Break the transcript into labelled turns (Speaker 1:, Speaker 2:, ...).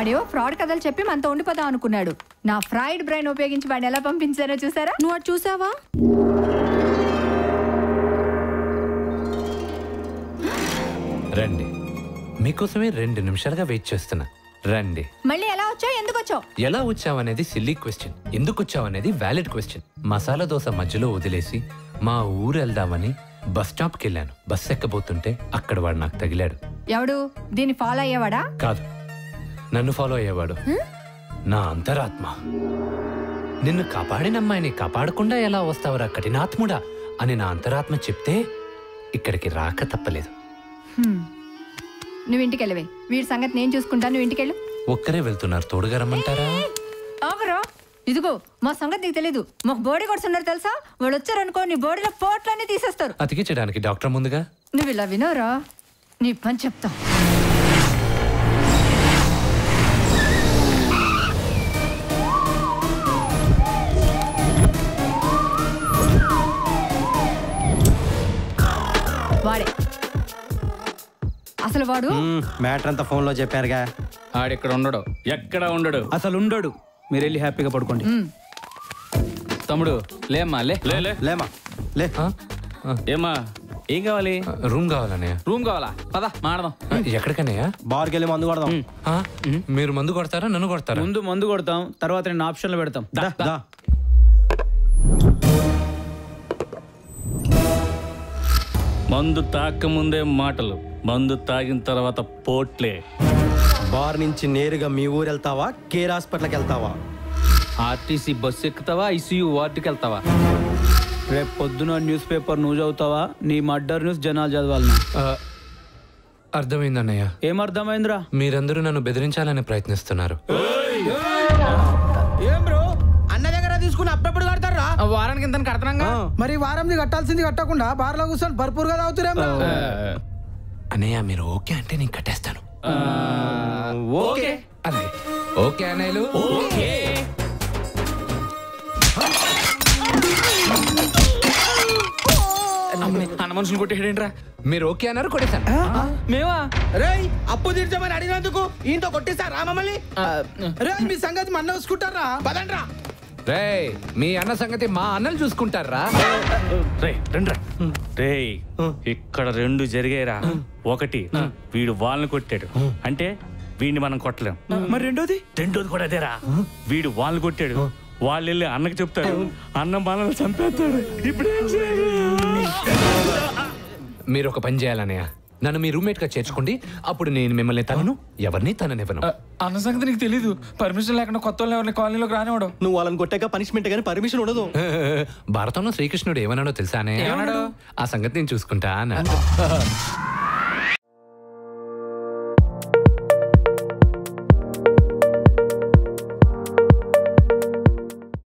Speaker 1: వాడేవో fraud కథలు చెప్పి మనతో ఉండిపోదాం అనుకున్నాడు నా ఫ్రైడ్ బ్రెయిన్ ఉపయోగించి వాడిని ఎలా పంపించారో చూసారా
Speaker 2: నువ్వు అటు చూసావా
Speaker 3: రండి మీకోసమే రెండు నిమిషాలుగా వెయిట్ చేస్తున్నా రండి
Speaker 1: మళ్ళీ ఎలా వచ్చావు ఎందుకు వచ్చావు
Speaker 3: ఎలా వచ్చావనేది సిల్లీ క్వశ్చన్ ఎందుకు వచ్చావనేది వ్యాలిడ్ క్వశ్చన్ మసాలా దోశ మధ్యలో వదిలేసి మా ఊరు వెళ్దామని బస్ స్టాప్కి వెళ్ళాను బస్ ఎక్కబోతుంటే అక్కడ వాడు నాకు తగిలాడు
Speaker 1: ఎవడు దీన్ని ఫాలో అయ్యేవాడా
Speaker 3: కాదు నన్ను ఫాలో అయ్యేవాడు నా అంతరాత్మ నిన్ను కాపాడిన అమ్మాయిని కాపాడకుండా ఎలా వస్తావురా కఠినాత్ముడా అని నా అంతరాత్మ చెప్తే ఇక్కడికి రాక తప్పలేదు
Speaker 1: హ్మ్. నువ్వు ఇంటికి వెళ్ళవే వీడి సంగతి నేను చూసుకుంటాను నువ్వు ఇంటికి వెళ్ళు
Speaker 3: ఒక్కరే వెళ్తున్నారు తోడుగా రమ్మంటారా
Speaker 1: ఆగరా ఇదిగో మా సంగతి నీకు తెలీదు మాకు బోడీ కొడుతున్నారు తెలుసా వాళ్ళు వచ్చారనుకో నీ బోడీలో పోట్లన్నీ తీసేస్తారు
Speaker 3: అతికించడానికి డాక్టర్ ముందుగా
Speaker 1: నువ్వు ఇలా వినోరా నీ పని చెప్తా వాడే అసలు వాడు
Speaker 4: మ్యాటర్ అంతా ఫోన్ లో చెప్పారుగా
Speaker 5: ఆడిక్కడ ఉండడు ఎక్కడ ఉండడు
Speaker 6: అసలు ఉండడు మీరు వెళ్ళి హ్యాపీగా పడుకోండి
Speaker 5: తమ్ముడు లేమ్మా లే లే లే
Speaker 4: లేమా లే
Speaker 3: ఆ? ఆ,
Speaker 5: ఏమ్మా ఏం కావాలి
Speaker 3: రూమ్ కావాలన్నయ్య
Speaker 5: రూమ్ కావాలా పద మాడదాం
Speaker 3: ఆ, ఎక్కడికన్నయ్య
Speaker 4: బార్కి వెళ్ళి మందు కొడదాం
Speaker 3: ఆ? మీరు మందు కొడతారా నన్ను కొడతారా
Speaker 6: ముందు మందు కొడతాం తర్వాత నేను ఆప్షన్లు పెడతాం దా.
Speaker 4: దా
Speaker 5: మందు తాకముందే మాటలు మందు తాగిన తర్వాత పోట్లే
Speaker 4: బార్ నుంచి నేరుగా మీ ఊరు వెళ్తావా కేర్ హాస్పిటల్కి వెళ్తావా
Speaker 5: ఆర్టీసీ బస్సు ఎక్కుతావా ఐసీయూ వార్డుకి వెళ్తావా
Speaker 6: రేపు పొద్దున న్యూస్ పేపర్ నువ్వు చదువుతావా నీ మర్డర్ న్యూస్ జనాలు చదవాలనా
Speaker 3: ఆ, అర్థమైందన్నయ్య
Speaker 6: ఏం అర్థమైందిరా
Speaker 3: మీరందరూ నన్ను బెదిరించాలని ప్రయత్నిస్తున్నారు
Speaker 7: ఏం బ్రో అన్న దగ్గర తీసుకుని అప్పుడప్పుడు కడతారా
Speaker 5: వారానికి ఇంత కడతానంగా
Speaker 7: మరి వారంది కట్టాల్సింది కట్టకుండా బార్లో కూర్చొని భర్పూర్గా తాగుతురేం
Speaker 3: అన్నయ్య మీరు ఓకే అంటే నేను కట్టేస్తాను ఓకే అలాగే ఓకే అన్నయ్యలు
Speaker 5: అన్న మనుషులు కొట్టేయడేంట్రా
Speaker 3: మీరు ఓకే అన్నారు కొట్టేశాను
Speaker 5: మేమా
Speaker 7: రేయ్ అప్పు తీర్చమని అడిగినందుకు ఈయనతో కొట్టిస్తారా మమ్మల్ని రే మీ సంగతి మన చూసుకుంటారా పదండ్రా
Speaker 3: రేయ్ మీ అన్న సంగతి మా అన్నలు చూసుకుంటారా
Speaker 5: రే రండ్రా రే ఇక్కడ రెండు జరిగాయిరా ఒకటి వీడు వాళ్ళని కొట్టాడు అంటే వీడిని మనం కొట్టలేం
Speaker 6: మరి రెండోది
Speaker 5: రెండోది కూడా అదేరా వీడు వాళ్ళని కొట్టాడు వాళ్ళు వెళ్ళి అన్నకి చెప్తారు అన్న మనల్ని చంపేస్తాడు ఇప్పుడు ఏం చేయాలి?
Speaker 3: మీరు ఒక పని చేయాలన్నయ్య నన్ను మీ రూమ్మేట్ గా చేర్చుకోండి అప్పుడు నేను మిమ్మల్ని తనను ఎవరిని తననివ్వను
Speaker 8: అన్న సంగతి నీకు తెలీదు పర్మిషన్ లేకుండా కొత్త వాళ్ళని ఎవరిని కాలనీలోకి రానివాడు
Speaker 4: నువ్వు వాళ్ళని కొట్టాక పనిష్మెంట్ కానీ పర్మిషన్ ఉండదు
Speaker 3: భారతంలో శ్రీకృష్ణుడు ఏమన్నాడో తెలుసానే ఆ సంగతి నేను చూసుకుంటా అన్నాడు